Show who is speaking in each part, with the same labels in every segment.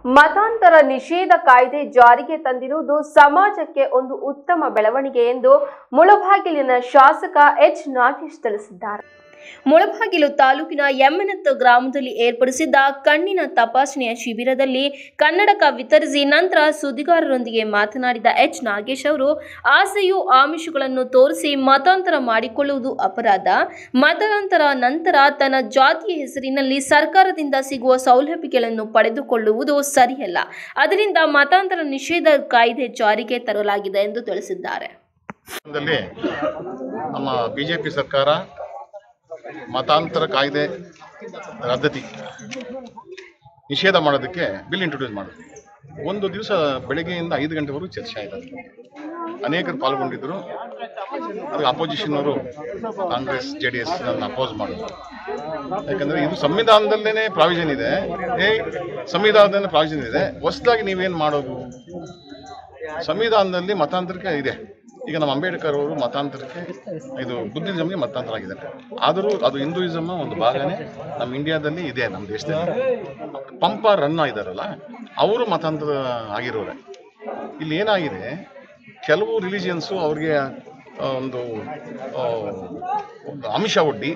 Speaker 1: ಮತಾಂತರ ನಿಷೇಧ ಕಾಯ್ದೆ ಜಾರಿಗೆ ತಂದಿರುವುದು ಸಮಾಜಕ್ಕೆ ಒಂದು ಉತ್ತಮ ಬೆಳವಣಿಗೆ ಎಂದು ಮುಳಬಾಗಿಲಿನ ಶಾಸಕ ಎಚ್ ನಾಗೇಶ್ ತಿಳಿಸಿದ್ದಾರೆ ಮುಳಬಾಗಿಲು ತಾಲೂಕಿನ ಯಮ್ಮನತ್ತು ಗ್ರಾಮದಲ್ಲಿ ಏರ್ಪಡಿಸಿದ್ದ ಕಣ್ಣಿನ ತಪಾಸಣೆಯ ಶಿಬಿರದಲ್ಲಿ ಕನ್ನಡಕ ವಿತರಿಸಿ ನಂತರ ಸುದ್ದಿಗಾರರೊಂದಿಗೆ ಮಾತನಾಡಿದ ಎಚ್ ನಾಗೇಶ್ ಅವರು ಆಸೆಯು ಆಮಿಷಗಳನ್ನು ತೋರಿಸಿ ಮತಾಂತರ ಮಾಡಿಕೊಳ್ಳುವುದು ಅಪರಾಧ ಮತಾಂತರ ನಂತರ ತನ್ನ ಜಾತಿಯ ಹೆಸರಿನಲ್ಲಿ ಸರ್ಕಾರದಿಂದ ಸಿಗುವ ಸೌಲಭ್ಯಗಳನ್ನು ಪಡೆದುಕೊಳ್ಳುವುದು ಸರಿಯಲ್ಲ ಅದರಿಂದ ಮತಾಂತರ ನಿಷೇಧ ಕಾಯ್ದೆ ಜಾರಿಗೆ ತರಲಾಗಿದೆ ಎಂದು ತಿಳಿಸಿದ್ದಾರೆ
Speaker 2: ದಲ್ಲಿ ನಮ್ಮ ಬಿಜೆಪಿ ಸರ್ಕಾರ ಮತಾಂತರ ಕಾಯ್ದೆ ರದ್ದತಿ ನಿಷೇಧ ಮಾಡೋದಕ್ಕೆ ಬಿಲ್ ಇಂಟ್ರೊಡ್ಯೂಸ್ ಮಾಡಿದ್ರು ಒಂದು ದಿವಸ ಬೆಳಗ್ಗೆಯಿಂದ ಐದು ಗಂಟೆವರೆಗೂ ಚರ್ಚೆ ಆಯಿತು ಅನೇಕರು ಪಾಲ್ಗೊಂಡಿದ್ದರು ಅದಕ್ಕೆ ಅಪೋಸಿಷನ್ ಅವರು Congress J D S oppose ಮಾಡಿದ್ರು ಯಾಕಂದ್ರೆ ಇದು ಸಂವಿಧಾನದಲ್ಲೇನೆ ಪ್ರಾವಿಷನ್ ಇದೆ ಏ ಸಂವಿಧಾನದಲ್ಲಿ ಪ್ರಾವಿಷನ್ ಇದೆ ಹೊಸದಾಗಿ ನೀವೇನು ಮಾಡೋದು ಸಂವಿಧಾನದಲ್ಲಿ ಮತಾಂತರಕ್ಕೆ ಇದೆ ಈಗ ನಮ್ಮ ಅಂಬೇಡ್ಕರ್ ಅವರು ಮತಾಂತರಕ್ಕೆ ಇದು ಬುದ್ಧಿಸಮ್ಗೆ ಮತಾಂತರ ಆಗಿದ್ದಾರೆ ಆದರೂ ಅದು ಹಿಂದೂಯಿಸಮ್ ಒಂದು ಭಾಗನೇ ನಮ್ಮ ಇಂಡಿಯಾದಲ್ಲಿ ಇದೆ ನಮ್ಮ ದೇಶದಲ್ಲಿ ಪಂಪ ರನ್ನ ಇದ್ದಾರಲ್ಲ ಅವರು ಮತಾಂತರ ಆಗಿರೋರೆ ಇಲ್ಲಿ ಏನಾಗಿದೆ ಕೆಲವು ರಿಲಿಜಿಯನ್ಸು ಅವ್ರಿಗೆ ಆ, ಒಂದು ಆ, ಒಂದು ಅಂಶ ಒಡ್ಡಿ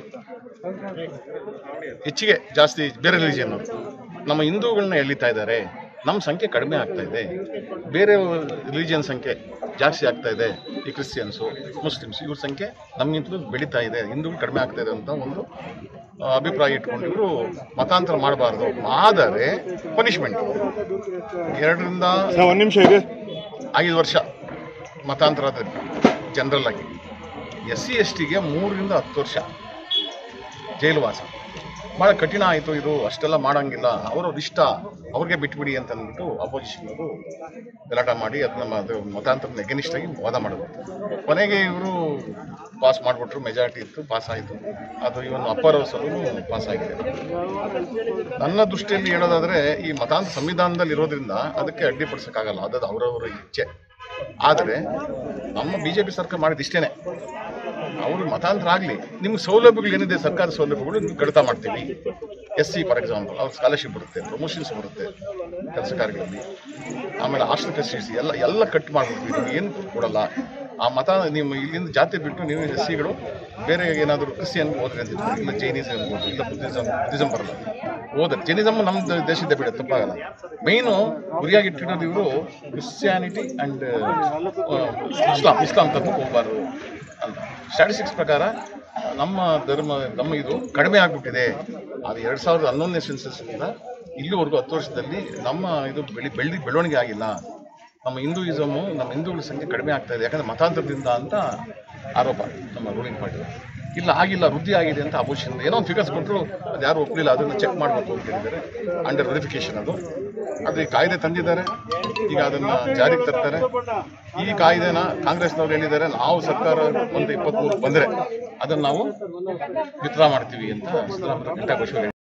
Speaker 2: ಹೆಚ್ಚಿಗೆ ಜಾಸ್ತಿ ಬೇರೆ ರಿಲಿಜಿಯನ್ ನಮ್ಮ ಹಿಂದೂಗಳನ್ನ ಎಳಿತಾ ಇದ್ದಾರೆ ನಮ್ಮ ಸಂಖ್ಯೆ ಕಡಿಮೆ ಆಗ್ತಾ ಇದೆ ಬೇರೆ ರಿಲಿಜಿಯನ್ ಸಂಖ್ಯೆ ಜಾಸ್ತಿ ಆಗ್ತಾ ಇದೆ ಈ ಕ್ರಿಶ್ಚಿಯನ್ಸು ಮುಸ್ಲಿಮ್ಸ್ ಇವ್ರ ಸಂಖ್ಯೆ ನಮಗಿಂತಲೂ ಬೆಳೀತಾ ಇದೆ ಹಿಂದೂಗಳು ಕಡಿಮೆ ಆಗ್ತಾ ಇದೆ ಅಂತ ಒಂದು ಆ, ಅಭಿಪ್ರಾಯ ಇಟ್ಕೊಂಡು ಇವರು ಮತಾಂತರ ಮಾಡಬಾರ್ದು ಆದರೆ ಪನಿಷ್ಮೆಂಟ್ ಎರಡರಿಂದ
Speaker 3: ಸರ್ ಒಂದು ನಿಮಿಷ ಇದೆ
Speaker 2: ಐದು ವರ್ಷ ಮತಾಂತರ ಜನರಲ್ ಆಗಿ ಎಸ್ ಸಿ ಎಸ್ ಟಿಗೆ ಮೂರರಿಂದ ಹತ್ತು ವರ್ಷ ಜೈಲುವಾಸ ಭಾಳ ಕಠಿಣ ಆಯಿತು ಇದು ಅಷ್ಟೆಲ್ಲ ಮಾಡಂಗಿಲ್ಲ ಅವರವ್ರ ಇಷ್ಟ ಅವ್ರಿಗೆ ಬಿಟ್ಬಿಡಿ ಅಂತ ಅಂದ್ಬಿಟ್ಟು ಅಪೋಸಿಷನ್ ಅವರು ಗಲಾಟ ಮಾಡಿ ಅದನ್ನ ಅದು ಮತಾಂತರದ ಎಗನಿಸ್ಟ್ ಆಗಿ ವಾದ ಮಾಡಿದ್ರು ಕೊನೆಗೆ ಇವರು ಪಾಸ್ ಮಾಡಿಬಿಟ್ರು ಮೆಜಾರಿಟಿ ಇತ್ತು ಪಾಸ್ ಆಯಿತು ಅದು ಇವನು ಅಪ್ಪರ್ ಹೌಸಲ್ಲೂ ಪಾಸ್ ಆಗಿದೆ ನನ್ನ ದೃಷ್ಟಿಯಲ್ಲಿ ಹೇಳೋದಾದ್ರೆ ಈ ಮತಾಂತರ ಸಂವಿಧಾನದಲ್ಲಿ ಇರೋದ್ರಿಂದ ಅದಕ್ಕೆ ಅಡ್ಡಿಪಡಿಸೋಕ್ಕಾಗಲ್ಲ ಅದು ಅವರವರ ಇಚ್ಛೆ ಆದರೆ ನಮ್ಮ ಬಿ ಜೆ ಪಿ ಸರ್ಕಾರ ಮಾಡಿದ ಇಷ್ಟೇನೆ ಅವರು ಮತಾಂತರ ಆಗಲಿ ನಿಮ್ಗೆ ಸೌಲಭ್ಯಗಳು ಏನಿದೆ ಸರ್ಕಾರಿ ಸೌಲಭ್ಯಗಳು ನೀವು ಕಡಿತ ಮಾಡ್ತೀವಿ ಎಸ್ ಸಿ ಫಾರ್ ಎಕ್ಸಾಂಪಲ್ ಅವ್ರಿಗೆ ಸ್ಕಾಲರ್ಶಿಪ್ ಬರುತ್ತೆ ಪ್ರಮೋಷನ್ಸ್ ಬರುತ್ತೆ ಕೆಲಸ ಕಾರ್ಯಗಳಲ್ಲಿ ಆಮೇಲೆ ಹಾಸ್ಟೆಲ್ ಫೆಸಿಲಿಟೀಸ್ ಎಲ್ಲ ಎಲ್ಲ ಕಟ್ ಮಾಡ್ಬಿಡ್ತೀವಿ ನೀವು ಏನು ಕೊಡಲ್ಲ ಆ ಮತ ನೀವು ಇಲ್ಲಿಂದ ಜಾತಿ ಬಿಟ್ಟು ನೀವು ಎಸ್ ಸಿಗಳು ಬೇರೆ ಏನಾದರೂ ಕ್ರಿಶ್ಚಿಯನ್ ಹೋದ್ರೆ ಅಂತ ಇರ್ತಾರೆ. ಇಲ್ಲ ಜೈನಿಸಮ್ ಹೋದ್ರು ಇಲ್ಲ ಬುದ್ಧಿಸಮ್ ಬುದ್ಧಿಸಮ್ ಬರಲ್ಲ ಹೋದ್ರೆ ಜೈನಿಸಮ್ ನಮ್ಮ ದ- ದೇಶದ ಬಿಡ ತಪ್ಪಾಗಲ್ಲ ಮೈನು ಗುರಿಯಾಗಿ ಇಟ್ಟಿರೋದು ಇವರು ಕ್ರಿಶ್ಚಿಯಾನಿಟಿ ಆ್ಯಂಡ್ ಇಸ್ಲಾಂ ಇಸ್ಲಾಂ ತಪ್ಪು ಹೋಗಬಾರ್ದು ಅಂತ ಸ್ಟ್ಯಾಟಿಸ್ಟಿಕ್ಸ್ ಪ್ರಕಾರ ನಮ್ಮ ಧರ್ಮ ನಮ್ಮ ಇದು ಕಡಿಮೆ ಆಗಿಬಿಟ್ಟಿದೆ ಅದು ಎರಡು ಸಾವಿರದ ಹನ್ನೊಂದನೇ ಸೆನ್ಸಸ್ನಿಂದ ಇಲ್ಲಿವರೆಗೂ ಹತ್ತು ವರ್ಷದಲ್ಲಿ ನಮ್ಮ ಇದು ಬೆಳಿ ಬೆಳ್ಳಿ ಬೆಳವಣಿಗೆ ಆಗಿಲ್ಲ ನಮ್ಮ ಹಿಂದೂಯಿಸಮು ನಮ್ಮ ಹಿಂದೂಗಳ ಸಂಖ್ಯೆ ಕಡಿಮೆ ಆಗ್ತಾ ಇದೆ ಯಾಕಂದ್ರೆ ಮತಾಂತರದಿಂದ ಅಂತ ಆರೋಪ ನಮ್ಮ ರೂಲಿಂಗ್ ಪಾರ್ಟಿ ಇಲ್ಲ ಆಗಿಲ್ಲ ವೃದ್ಧಿ ಆಗಿದೆ ಅಂತ ಅಪೋಸಿಷನ್ ಏನೋ ಒಂದು ಫಿಗರ್ಸ್ ಕೊಟ್ಟರು ಅದು ಯಾರು ಒಪ್ಪಲಿಲ್ಲ ಅದನ್ನು ಚೆಕ್ ಮಾಡಬೇಕು ಅಂತ ಹೇಳಿದ್ದಾರೆ ಅಂಡರ್ ವೆರಿಫಿಕೇಶನ್ ಅದು ಅದು ಈ ಕಾಯ್ದೆ ತಂದಿದ್ದಾರೆ ಈಗ ಅದನ್ನು ಜಾರಿಗೆ ತರ್ತಾರೆ ಈ ಕಾಯ್ದೆನ ಕಾಂಗ್ರೆಸ್ನವ್ರು ಹೇಳಿದ್ದಾರೆ ನಾವು ಸರ್ಕಾರ ಒಂದು ಇಪ್ಪತ್ತ್ಮೂರು ಬಂದರೆ ಅದನ್ನು ನಾವು ವಿತ್ಡ್ರಾ ಮಾಡ್ತೀವಿ ಅಂತ ಸಿದ್ದರಾಮಯ್ಯ ಘಂಟಾಘೋಷವಾಗಿ